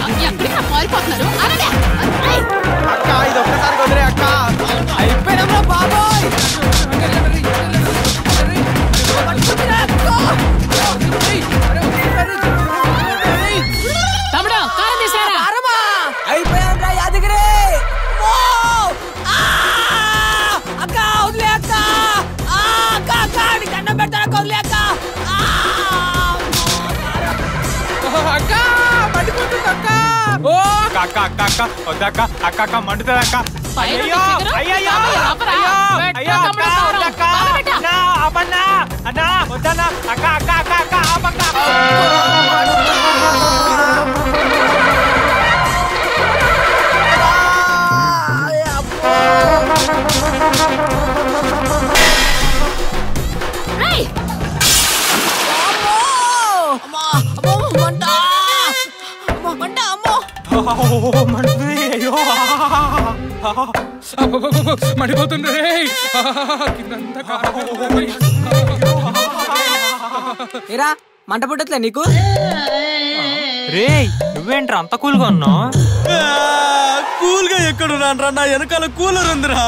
ఎక్కడికి మారిపోతున్నారు అనండి ఏయ్, అక్క ఇది ఒక్కసారి వదిలే అక్క అయిపోయినా బాబాయ్ తమ్ముడు కారం తీసారా అరమా అయిపోయాం యాదగిరి ఓ! ఆ! అక్క వదిలే అక్క ఆ! అక్క అక్క నీకు దండం పెడతాను అక్క వదిలే అక్క ఆ! అక్క మండిపోతుంది అక్క ఓ అక్క అక్క అక్క అక్క వద్దక్క అక్క అక్క మండుతుంది అక్క పైన అయ్యో చికెను, అయ్యయ్యో లోపల లోపల. అయ్యో పెట్టు అయ్యో అక్క తమ్ముడు కారం. వద్దక్క బాగా పెట్టు. అన్నా అమ్మన్నా అన్నా వద్దన్నా అక్క అక్క అక్క అక్క ఆపక్క ఏయ్, అమ్మో! అమ్మో! మంట! అమ్మో, మంట, అమ్మో! మండుతుంది అయ్యో అబ్బబ్బబ్బబ్బ, మండిపోతుంది రే కిందంతా కారం అయిపోయింది. ఏరా మంట పుట్టట్లే నీకు రేయ్ నువ్వేంట్రా అంత కూల్గా ఉన్నావు కూల్ గా ఎక్కడున్నాను రా నా వెనకాల కూలర్ ఉందిరా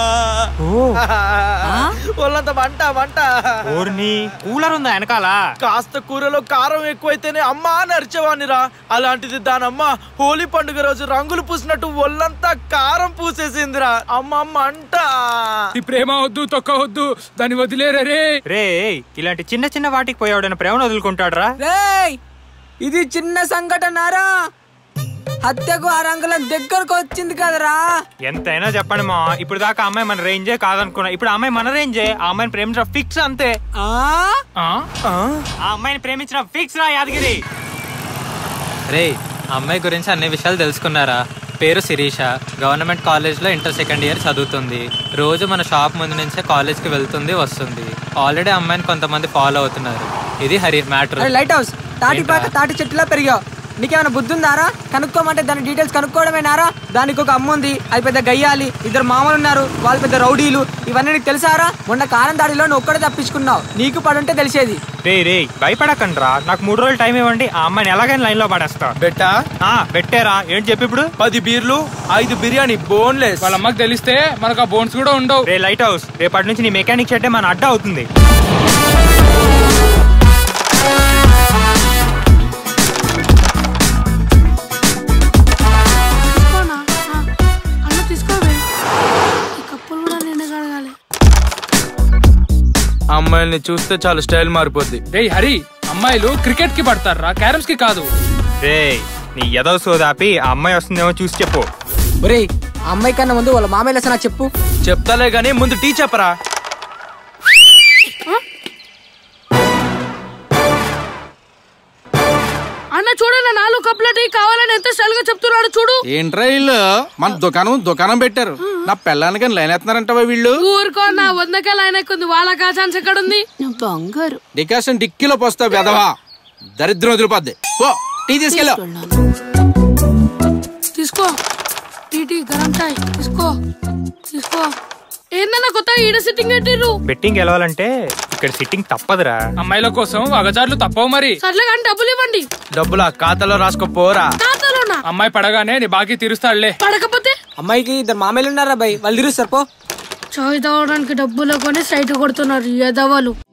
ఒళ్ళంత మంట మంట ఊరిని కూలర్ ఉందా వెనకాల కాస్త కూరలో కారం ఎక్కువైతేనే అమ్మా అని అరిచేవాణిరా అలాంటిది దానమ్మ హోలీ పండుగ రోజు రంగులు పూసినట్టు ఒళ్ళంతా కారం పూసేసిందిరా అమ్మ మంట ఈ ప్రేమ వద్దు తొక్క వద్దు దాన్ని వదిలేరే రే రే ఇలాంటి చిన్న చిన్న వాటికి పోయాడని ప్రేమను వదులుకుంటాడ్రా రేయ్ ఇది చిన్న సంఘటనరా హత్యకు ఆ రంగుల దగ్గరకు వచ్చింది కదరా ఎంతైనా చెప్పండి మా ఇప్పుడు దాకా అమ్మాయి మన రేంజే కాదనుకున్నా ఇప్పుడు ఆ అమ్మాయి మన రేంజే ఆ అమ్మాయిని ప్రేమించడం ఫిక్స్ అంతే ఆ ఆ? ఆ అమ్మాయిని ప్రేమించడం ఫిక్స్ రా యాదగిరి రే అమ్మాయి గురించి అన్ని విషయాలు తెలుసుకున్నారా పేరు శిరీష గవర్నమెంట్ కాలేజ్లో ఇంటర్ సెకండ్ ఇయర్ చదువుతుంది రోజు మన షాప్ ముందు నుంచే కాలేజ్కి వెళ్తుంది వస్తుంది ఆల్రెడీ అమ్మాయిని కొంతమంది ఫాలో అవుతున్నారు ఇది హరి మ్యాటర్ అరే లైట్ హౌస్ తాటి పాక తాటి చెట్టులా పెరిగావు నీకేమైనా బుద్ధి ఉందారా కనుక్కోమంటే దాని డీటెయిల్స్ కనుక్కోవడమేనారా దానికి ఒక అమ్మ ఉంది అది పెద్ద గయ్యాలి ఇద్దరు మామలు ఉన్నారు వాళ్ళు పెద్ద రౌడీలు ఇవన్నీ నీకు తెలుసారా మొన్న కారం దాడిలో నువ్వు ఒక్కడే తప్పించుకున్నావు నీకు పడుంటే తెలిసేది రే రే భయపడకండి రా నాకు మూడు రోజులు టైం ఇవ్వండి ఆ అమ్మాయిని ఎలాగైనా లైన్ లో పడేస్తా బెట్టా ఆ పెట్టారా ఏంటి చెప్పి ఇప్పుడు పది బీర్లు ఐదు బిర్యానీ బోన్లెస్ వాళ్ళ అమ్మకి తెలిస్తే మనకు ఆ బోన్స్ కూడా ఉండవు రే లైట్ హౌస్ రేపటి నుంచి నీ మెకానిక్ షెడ్డే మన అడ్డా అవుతుంది తీసుకోనా ఆ, అన్న తీసుకోవే ఈ కప్పులు కూడా నిండు కడగాలి అమ్మాయిల్ని చూస్తే చాలు స్టైల్ మారిపోద్ది రే హరి అమ్మాయిలు క్రికెట్ కి పడతారా క్యారమ్స్ కి కాదు రే నీ ఎదవ సోదాపి ఆ అమ్మాయి వస్తుందేమో చూసి చెప్పు ఒరేయ్ ఆ అమ్మాయి కన్నా ముందు వాళ్ళ మామయ్య లెసన చెప్పు చెప్తాలే గానీ ముందు టీ చెప్పరా అన్న చూడండి నాలుగు కప్పుల టీ కావాలని ఎంత స్టైల్ గా చెప్తున్నాడు చూడు ఏంట్రా వీళ్ళు మన దుకాణం దుకాణం పెట్టారు నా పెళ్ళానికి లైన్ ఎత్తున్నారంటవా వీళ్ళు ఊరుకో నా వందకాయలు ఆయన కొంది వాళ్ళ ఛాన్స్ ఎక్కడ ఉంది బంగారు డికాషన్ డిక్కీలో పోస్తా వెదవా దరిద్రం వదిలిపోద్ది పో టీ తీసుకెళ్ళు తీసుకో టీ టీ గరం చాయ్ తీసుకో తీసుకో ఏందన్నా కొత్తగా ఈడ సిట్టింగ్ పెట్టిర్రు బెట్టింగ్ గెలవాలంటే ఇక్కడ సిట్టింగ్ తప్పదురా అమ్మాయిల కోసం అగచార్లు తప్పవు మరి సర్లే కానీ డబ్బులు ఇవ్వండి డబ్బులు ఆ ఖాతాలో రాసుకోపోరా ఖాతాలోనా అమ్మాయి పడగానే నీ బాకీ తీరుస్తాడులే పడకపోతే అమ్మాయికి ఇద్దరు మామయ్యలు ఉన్నారా బై వాళ్ళు తిరుస్తారు పో చాయ్ తాగడానికి డబ్బులు కొని సైట్ కొడుతున్నారు ఎదవలు